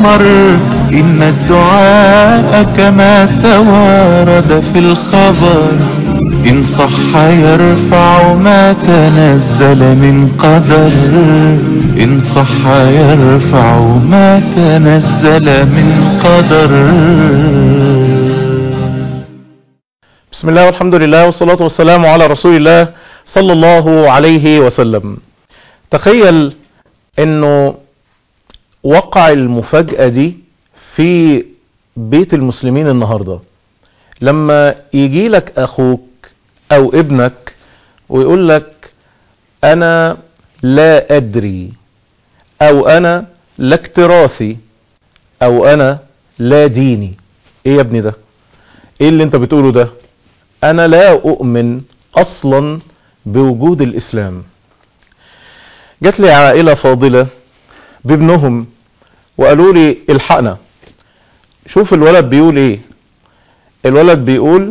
مر إن الدعاء كما توارد في الخبر إن صح يرفع ما تنزل من قدر إن صح يرفع ما تنزل من قدر بسم الله والحمد لله والصلاة والسلام على رسول الله صلى الله عليه وسلم تخيل انه وقع المفاجأة دي في بيت المسلمين النهاردة لما يجي لك اخوك او ابنك ويقول لك انا لا ادري او انا لا اكتراثي او انا لا ديني ايه يا ابني ده ايه اللي انت بتقوله ده انا لا اؤمن اصلا بوجود الاسلام جات لي عائلة فاضلة بابنهم وقالوا لي الحقنا شوف الولد بيقول ايه الولد بيقول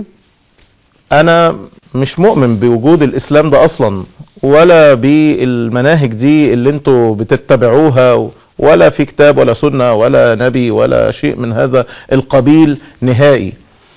انا مش مؤمن بوجود الاسلام ده اصلا ولا بالمناهج دي اللي انتوا بتتبعوها ولا في كتاب ولا سنة ولا نبي ولا شيء من هذا القبيل نهائي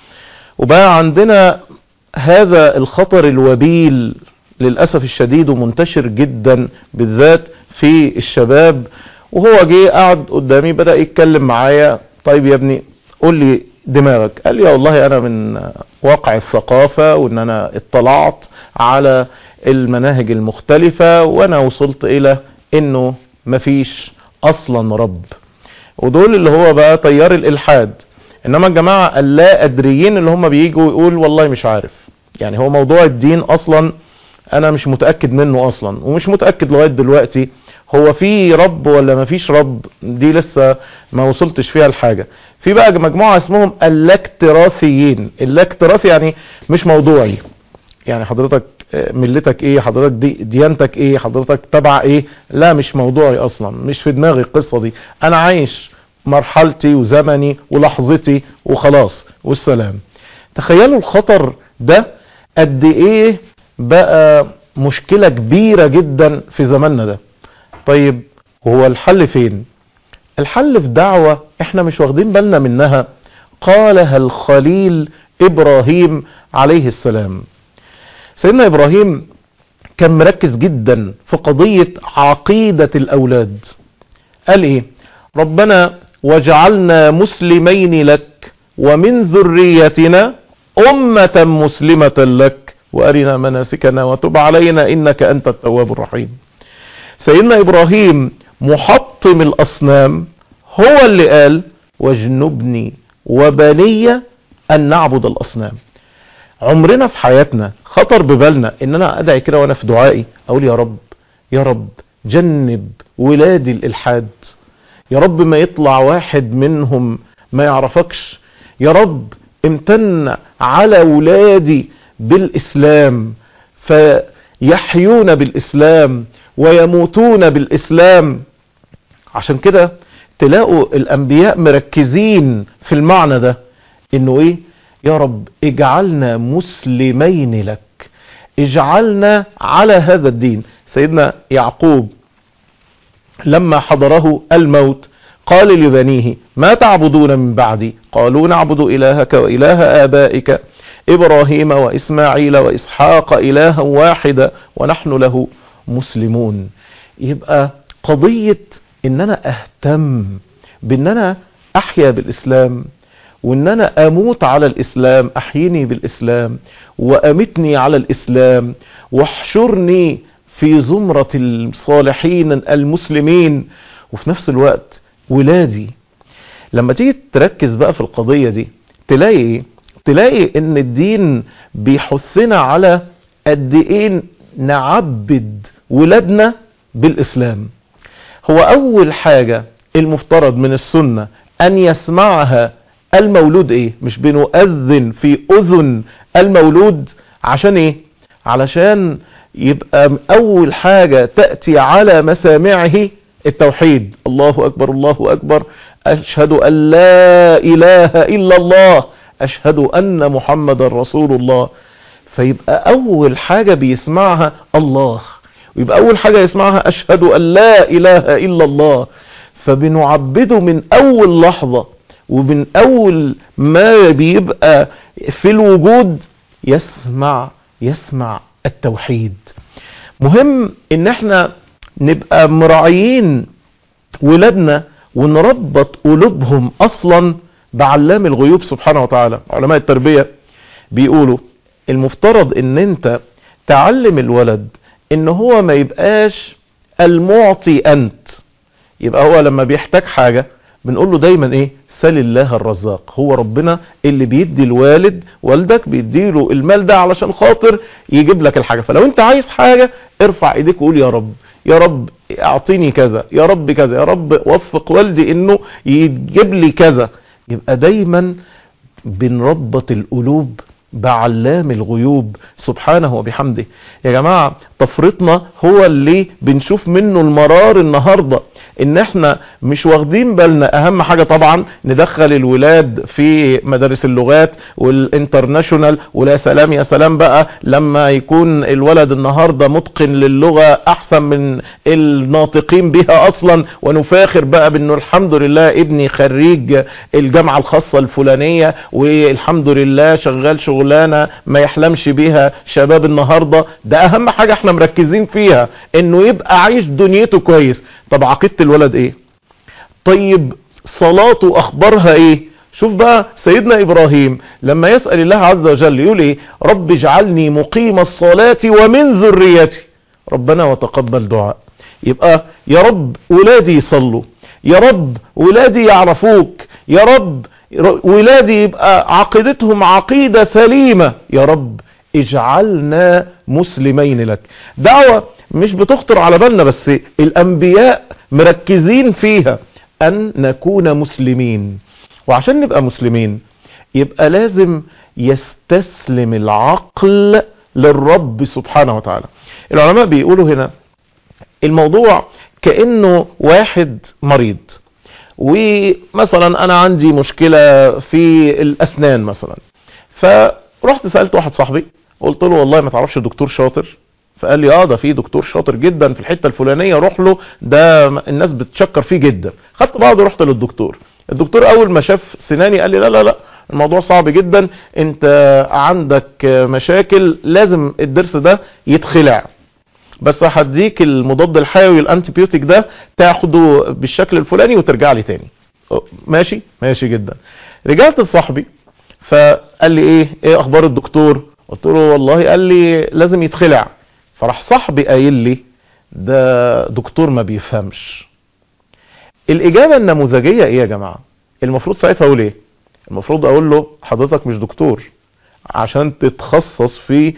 وبقى عندنا هذا الخطر الوبيل للأسف الشديد ومنتشر جدا بالذات في الشباب وهو جه قعد قدامي بدأ يتكلم معايا طيب يا ابني قول لي دماغك قال لي والله انا من واقع الثقافة وان انا اطلعت على المناهج المختلفة وانا وصلت الى انه مفيش اصلا رب ودول اللي هو بقى تيار الالحاد انما الجماعة اللا ادريين اللي هم بييجوا يقول والله مش عارف يعني هو موضوع الدين اصلا انا مش متأكد منه اصلا ومش متأكد لغاية دلوقتي هو في رب ولا ما فيش رب دي لسه ما وصلتش فيها الحاجة في بقى مجموعة اسمهم اللاكتراثيين اللاكتراثي يعني مش موضوعي يعني حضرتك ملتك ايه حضرتك دي ديانتك ايه حضرتك تبع ايه لا مش موضوعي اصلا مش في دماغي القصة دي انا عايش مرحلتي وزمني ولحظتي وخلاص والسلام تخيلوا الخطر ده قد ايه بقى مشكلة كبيرة جدا في زماننا ده طيب هو الحل فين الحل في دعوة احنا مش واخدين بالنا منها قالها الخليل ابراهيم عليه السلام سيدنا ابراهيم كان مركز جدا في قضية عقيدة الاولاد قال ايه ربنا وجعلنا مسلمين لك ومن ذريتنا امة مسلمة لك وارنا مناسكنا وتب علينا انك انت التواب الرحيم سيدنا ابراهيم محطم الاصنام هو اللي قال واجنبني وبني ان نعبد الاصنام عمرنا في حياتنا خطر ببالنا ان انا ادعي كده وانا في دعائي اقول يا رب يا رب جنب ولادي الالحاد يا رب ما يطلع واحد منهم ما يعرفكش يا رب امتن على ولادي بالاسلام فيحيون بالاسلام ويموتون بالاسلام عشان كده تلاقوا الانبياء مركزين في المعنى ده انه ايه يا رب اجعلنا مسلمين لك اجعلنا على هذا الدين سيدنا يعقوب لما حضره الموت قال لبنيه ما تعبدون من بعدي قالوا نعبد إلهك وإله آبائك إبراهيم وإسماعيل وإسحاق إلها واحدا ونحن له مسلمون يبقى قضية ان انا اهتم بان انا احيا بالاسلام وان انا اموت على الاسلام احيني بالاسلام وامتني على الاسلام واحشرني في زمرة الصالحين المسلمين وفي نفس الوقت ولادي لما تيجي تركز بقى في القضية دي تلاقي ايه تلاقي ان الدين بيحثنا على قد ايه نعبد ولادنا بالاسلام هو اول حاجة المفترض من السنة ان يسمعها المولود ايه مش بنؤذن في اذن المولود عشان ايه علشان يبقى اول حاجة تأتي على مسامعه التوحيد الله اكبر الله اكبر اشهد ان لا اله الا الله اشهد ان محمد رسول الله فيبقى اول حاجة بيسمعها الله ويبقى اول حاجة يسمعها اشهد ان لا اله الا الله فبنعبده من اول لحظة ومن اول ما بيبقى في الوجود يسمع يسمع التوحيد مهم ان احنا نبقى مراعيين ولادنا ونربط قلوبهم اصلا بعلام الغيوب سبحانه وتعالى علماء التربية بيقولوا المفترض ان انت تعلم الولد ان هو ما يبقاش المعطي انت يبقى هو لما بيحتاج حاجة بنقول له دايما ايه سل الله الرزاق هو ربنا اللي بيدي الوالد والدك بيديله المال ده علشان خاطر يجيب لك الحاجة فلو انت عايز حاجة ارفع ايديك وقول يا رب يا رب اعطيني كذا يا رب كذا يا رب وفق والدي انه يجيب لي كذا يبقى دايما بنربط القلوب بعلام الغيوب سبحانه وبحمده يا جماعة تفرطنا هو اللي بنشوف منه المرار النهاردة ان احنا مش واخدين بالنا اهم حاجة طبعا ندخل الولاد في مدارس اللغات والانترناشونال ولا سلام يا سلام بقى لما يكون الولد النهاردة متقن للغة احسن من الناطقين بها اصلا ونفاخر بقى بانه الحمد لله ابني خريج الجامعة الخاصة الفلانية والحمد لله شغال شغلانة ما يحلمش بيها شباب النهاردة ده اهم حاجة احنا مركزين فيها انه يبقى عايش دنيته كويس طب عقيدة الولد ايه طيب صلاته اخبارها ايه شوف بقى سيدنا ابراهيم لما يسأل الله عز وجل يقول ايه رب اجعلني مقيم الصلاة ومن ذريتي ربنا وتقبل دعاء يبقى يا رب ولادي يصلوا يا رب ولادي يعرفوك يا رب ولادي يبقى عقيدتهم عقيدة سليمة يا رب اجعلنا مسلمين لك دعوة مش بتخطر على بالنا بس الانبياء مركزين فيها ان نكون مسلمين وعشان نبقى مسلمين يبقى لازم يستسلم العقل للرب سبحانه وتعالى العلماء بيقولوا هنا الموضوع كأنه واحد مريض ومثلا انا عندي مشكلة في الاسنان مثلا فرحت سألت واحد صاحبي قلت له والله ما تعرفش دكتور شاطر فقال لي اه ده في دكتور شاطر جدا في الحتة الفلانية روح له ده الناس بتشكر فيه جدا خدت بعض ورحت للدكتور الدكتور اول ما شاف سناني قال لي لا لا لا الموضوع صعب جدا انت عندك مشاكل لازم الضرس ده يتخلع بس هديك المضاد الحيوي الانتيبيوتيك ده تاخده بالشكل الفلاني وترجع لي تاني ماشي ماشي جدا رجعت لصاحبي فقال لي ايه ايه اخبار الدكتور قلت له والله قال لي لازم يتخلع فراح صاحبي قايل لي ده دكتور ما بيفهمش الاجابة النموذجية ايه يا جماعة المفروض ساعتها اقول ايه المفروض اقول له حضرتك مش دكتور عشان تتخصص في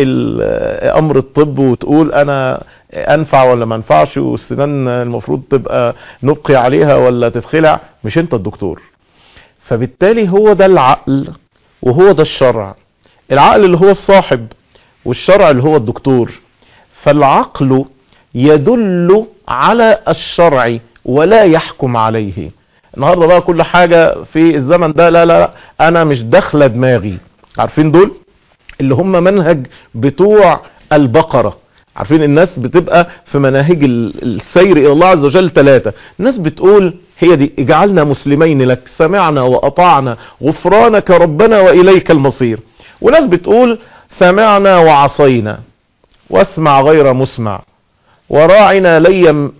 امر الطب وتقول انا انفع ولا ما انفعش والسنان المفروض تبقى نبقي عليها ولا تتخلع مش انت الدكتور فبالتالي هو ده العقل وهو ده الشرع العقل اللي هو الصاحب والشرع اللي هو الدكتور فالعقل يدل على الشرع ولا يحكم عليه النهاردة بقى كل حاجة في الزمن ده لا لا انا مش داخله دماغي عارفين دول اللي هم منهج بتوع البقرة عارفين الناس بتبقى في مناهج السير الى الله عز وجل ثلاثة الناس بتقول هي دي اجعلنا مسلمين لك سمعنا واطعنا غفرانك ربنا واليك المصير وناس بتقول سمعنا وعصينا واسمع غير مسمع وراعنا ليم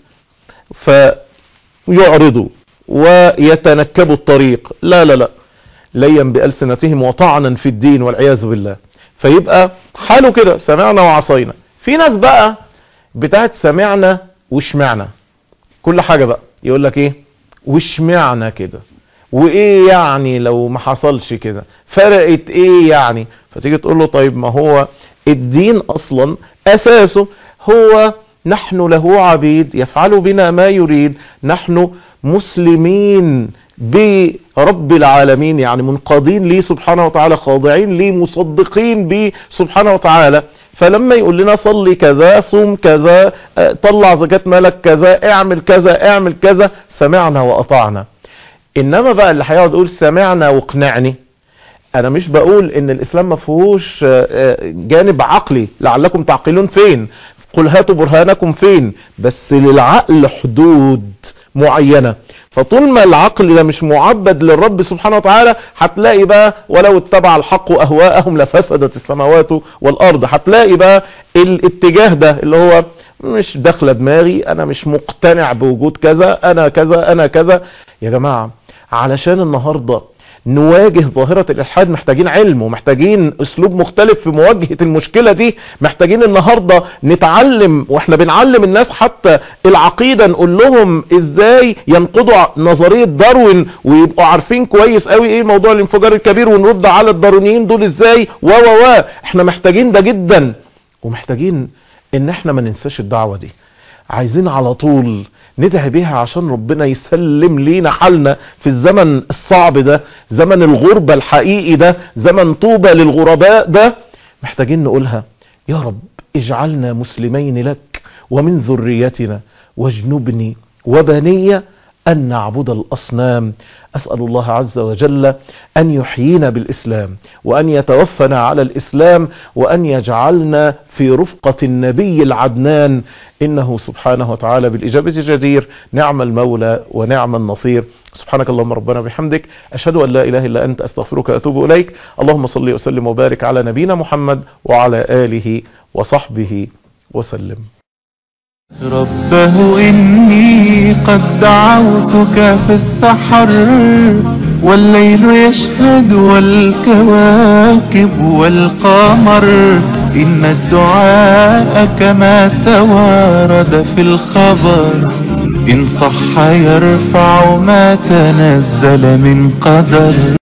فيعرضوا ويتنكبوا الطريق لا لا لا ليم بألسنتهم وطعنا في الدين والعياذ بالله فيبقى حاله كده سمعنا وعصينا في ناس بقى بتاعت سمعنا وشمعنا كل حاجة بقى يقول لك ايه وشمعنا كده وايه يعني لو ما حصلش كده فرقت ايه يعني فتيجي تقول له طيب ما هو الدين اصلا اساسه هو نحن له عبيد يفعل بنا ما يريد نحن مسلمين برب العالمين يعني منقادين ليه سبحانه وتعالى خاضعين ليه مصدقين بيه سبحانه وتعالى فلما يقول لنا صلي كذا صوم كذا طلع زكاة مالك كذا اعمل كذا اعمل كذا سمعنا واطعنا انما بقى اللي هيقعد يقول سمعنا واقنعني انا مش بقول ان الاسلام ما فيهوش جانب عقلي لعلكم تعقلون فين قل هاتوا برهانكم فين بس للعقل حدود معينة فطول ما العقل ده مش معبد للرب سبحانه وتعالى هتلاقي بقى ولو اتبع الحق اهواءهم لفسدت السماوات والارض هتلاقي بقى الاتجاه ده اللي هو مش داخله دماغي انا مش مقتنع بوجود كذا انا كذا انا كذا يا جماعة علشان النهاردة نواجه ظاهرة الإلحاد محتاجين علم ومحتاجين أسلوب مختلف في مواجهة المشكلة دي محتاجين النهاردة نتعلم وإحنا بنعلم الناس حتى العقيدة نقول لهم إزاي ينقضوا نظرية داروين ويبقوا عارفين كويس قوي إيه موضوع الانفجار الكبير ونرد على الدارونيين دول إزاي و و و إحنا محتاجين ده جدا ومحتاجين إن إحنا ما ننساش الدعوة دي عايزين على طول ندعي بيها عشان ربنا يسلم لينا حالنا في الزمن الصعب ده زمن الغربة الحقيقي ده زمن طوبى للغرباء ده محتاجين نقولها يا رب اجعلنا مسلمين لك ومن ذريتنا واجنبني وبني أن نعبد الأصنام أسأل الله عز وجل أن يحيينا بالإسلام وأن يتوفنا على الإسلام وأن يجعلنا في رفقة النبي العدنان إنه سبحانه وتعالى بالإجابة جدير نعم المولى ونعم النصير سبحانك اللهم ربنا بحمدك أشهد أن لا إله إلا أنت أستغفرك وأتوب إليك اللهم صل وسلم وبارك على نبينا محمد وعلى آله وصحبه وسلم ربه إني قد دعوتك في السحر والليل يشهد والكواكب والقمر إن الدعاء كما توارد في الخبر إن صح يرفع ما تنزل من قدر